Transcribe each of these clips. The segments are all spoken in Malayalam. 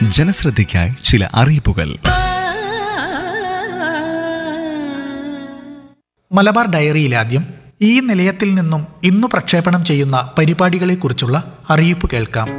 ജനശ്രദ്ധയ്ക്കായി ചില അറിയിപ്പുകൾ മലബാർ ഡയറിയിൽ ആദ്യം ഈ നിലയത്തിൽ നിന്നും ഇന്നു പ്രക്ഷേപണം ചെയ്യുന്ന പരിപാടികളെക്കുറിച്ചുള്ള അറിയിപ്പ് കേൾക്കാം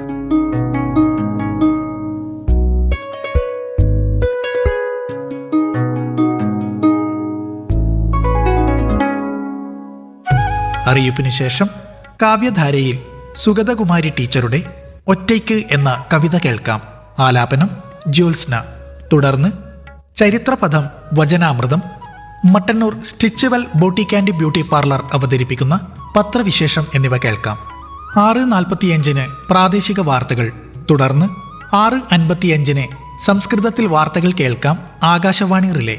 അറിയിപ്പിന് ശേഷം കാവ്യധാരയിൽ സുഗതകുമാരി ടീച്ചറുടെ ഒറ്റയ്ക്ക് എന്ന കവിത കേൾക്കാം ആലാപനം ജ്യോത്സ്ന തുടർന്ന് ചരിത്രപഥം വചനാമൃതം Mattannur Stitchwell boutique and beauty parlour അവതരിപ്പിക്കുന്ന പത്രവിശേഷം എന്നിവ കേൾക്കാം ആറ് നാൽപ്പത്തിയഞ്ചിന് പ്രാദേശിക വാർത്തകൾ തുടർന്ന് ആറ് അൻപത്തിയഞ്ചിന് സംസ്കൃതത്തിൽ വാർത്തകൾ കേൾക്കാം ആകാശവാണി റിലേ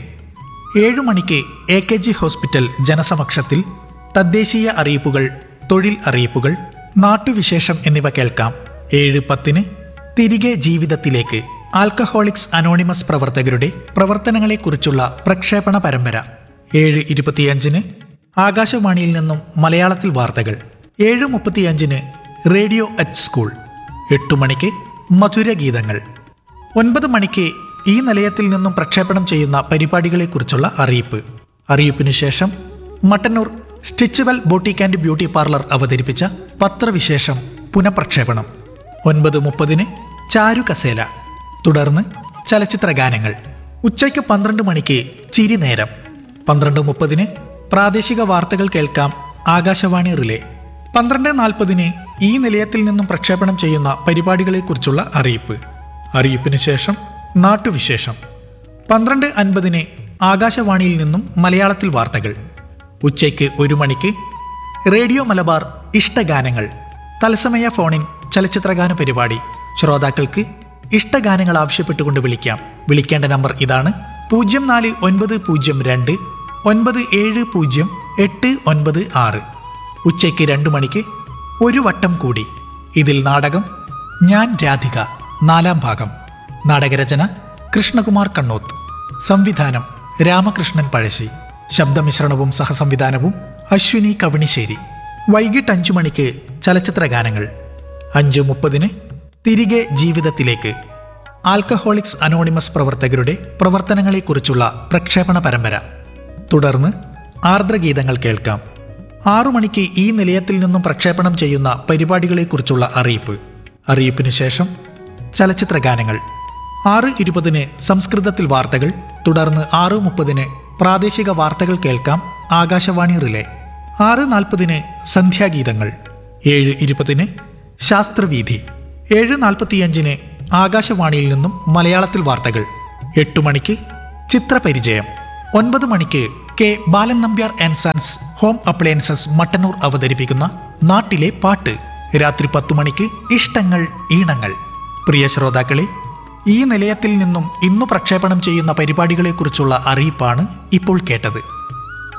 ഏഴു മണിക്ക് എ കെ ജി ഹോസ്പിറ്റൽ ജനസമക്ഷത്തിൽ തദ്ദേശീയ അറിയിപ്പുകൾ തൊഴിൽ അറിയിപ്പുകൾ നാട്ടുവിശേഷം എന്നിവ കേൾക്കാം ഏഴ് പത്തിന് തിരികെ ജീവിതത്തിലേക്ക് ആൽക്കഹോളിക്സ് അനോണിമസ് പ്രവർത്തകരുടെ പ്രവർത്തനങ്ങളെക്കുറിച്ചുള്ള പ്രക്ഷേപണ പരമ്പര ഏഴ് ഇരുപത്തിയഞ്ചിന് ആകാശവാണിയിൽ നിന്നും മലയാളത്തിൽ വാർത്തകൾ ഏഴ് മുപ്പത്തിയഞ്ചിന് റേഡിയോ അറ്റ് സ്കൂൾ എട്ടു മണിക്ക് മധുരഗീതങ്ങൾ ഒൻപത് മണിക്ക് ഈ നിലയത്തിൽ നിന്നും പ്രക്ഷേപണം ചെയ്യുന്ന പരിപാടികളെക്കുറിച്ചുള്ള അറിയിപ്പ് അറിയിപ്പിനു ശേഷം Mattannur Stitchwell boutique and beauty parlour അവതരിപ്പിച്ച പത്രവിശേഷം പുനഃപ്രക്ഷേപണം ഒൻപത് മുപ്പതിന് ചാരു കസേല തുടർന്ന് ചലച്ചിത്ര ഗാനങ്ങൾ ഉച്ചയ്ക്ക് പന്ത്രണ്ട് മണിക്ക് ചിരി നേരം പന്ത്രണ്ട് മുപ്പതിന് പ്രാദേശിക വാർത്തകൾ കേൾക്കാം ആകാശവാണി റിലേ പന്ത്രണ്ട് നാൽപ്പതിന് ഈ നിലയത്തിൽ നിന്നും പ്രക്ഷേപണം ചെയ്യുന്ന പരിപാടികളെക്കുറിച്ചുള്ള അറിയിപ്പ് അറിയിപ്പിന് ശേഷം നാട്ടുവിശേഷം പന്ത്രണ്ട് അൻപതിന് ആകാശവാണിയിൽ നിന്നും മലയാളത്തിൽ വാർത്തകൾ ഉച്ചയ്ക്ക് ഒരു മണിക്ക് റേഡിയോ മലബാർ ഇഷ്ടഗാനങ്ങൾ തത്സമയ ഫോണിൻ ചലച്ചിത്രഗാന പരിപാടി ശ്രോതാക്കൾക്ക് ഇഷ്ടഗാനങ്ങൾ ആവശ്യപ്പെട്ടുകൊണ്ട് വിളിക്കാം വിളിക്കേണ്ട നമ്പർ ഇതാണ് പൂജ്യം നാല് ഒൻപത് പൂജ്യം രണ്ട് ഒൻപത് ഏഴ് പൂജ്യം എട്ട് ഒൻപത് ആറ് ഉച്ചയ്ക്ക് രണ്ടു മണിക്ക് ഒരു വട്ടം കൂടി ഇതിൽ നാടകം ഞാൻ രാധിക നാലാം ഭാഗം നാടകരചന കൃഷ്ണകുമാർ കണ്ണോത്ത് സംവിധാനം രാമകൃഷ്ണൻ പഴശ്ശി ശബ്ദമിശ്രണവും സഹസംവിധാനവും അശ്വിനി കവണിശ്ശേരി വൈകിട്ട് അഞ്ചു മണിക്ക് ചലച്ചിത്ര ഗാനങ്ങൾ അഞ്ച് മുപ്പതിന് തിരികെ ജീവിതത്തിലേക്ക് ആൽക്കഹോളിക്സ് അനോണിമസ് പ്രവർത്തകരുടെ പ്രവർത്തനങ്ങളെക്കുറിച്ചുള്ള പ്രക്ഷേപണ പരമ്പര തുടർന്ന് ആർദ്രഗീതങ്ങൾ കേൾക്കാം ആറു മണിക്ക് ഈ നിലയത്തിൽ നിന്നും പ്രക്ഷേപണം ചെയ്യുന്ന പരിപാടികളെക്കുറിച്ചുള്ള അറിയിപ്പ് അറിയിപ്പിന് ശേഷം ചലച്ചിത്ര ഗാനങ്ങൾ ആറ് ഇരുപതിന് സംസ്കൃതത്തിൽ വാർത്തകൾ തുടർന്ന് ആറ് മുപ്പതിന് പ്രാദേശിക വാർത്തകൾ കേൾക്കാം ആകാശവാണി റിലേ ആറ് നാൽപ്പതിന് സന്ധ്യാഗീതങ്ങൾ ഏഴ് ഇരുപതിന് ശാസ്ത്രവീഥി ഏഴ് നാൽപ്പത്തിയഞ്ചിന് ആകാശവാണിയിൽ നിന്നും മലയാളത്തിൽ വാർത്തകൾ എട്ടു മണിക്ക് ചിത്രപരിചയം ഒൻപത് മണിക്ക് K Balan Nambiar and sons home appliances Mattannur അവതരിപ്പിക്കുന്ന നാട്ടിലെ പാട്ട് രാത്രി പത്തു മണിക്ക് ഇഷ്ടങ്ങൾ ഈണങ്ങൾ പ്രിയ ശ്രോതാക്കളെ ഈ നിലയത്തിൽ നിന്നും ഇന്നു പ്രക്ഷേപണം ചെയ്യുന്ന പരിപാടികളെക്കുറിച്ചുള്ള അറിയിപ്പാണ് ഇപ്പോൾ കേട്ടത്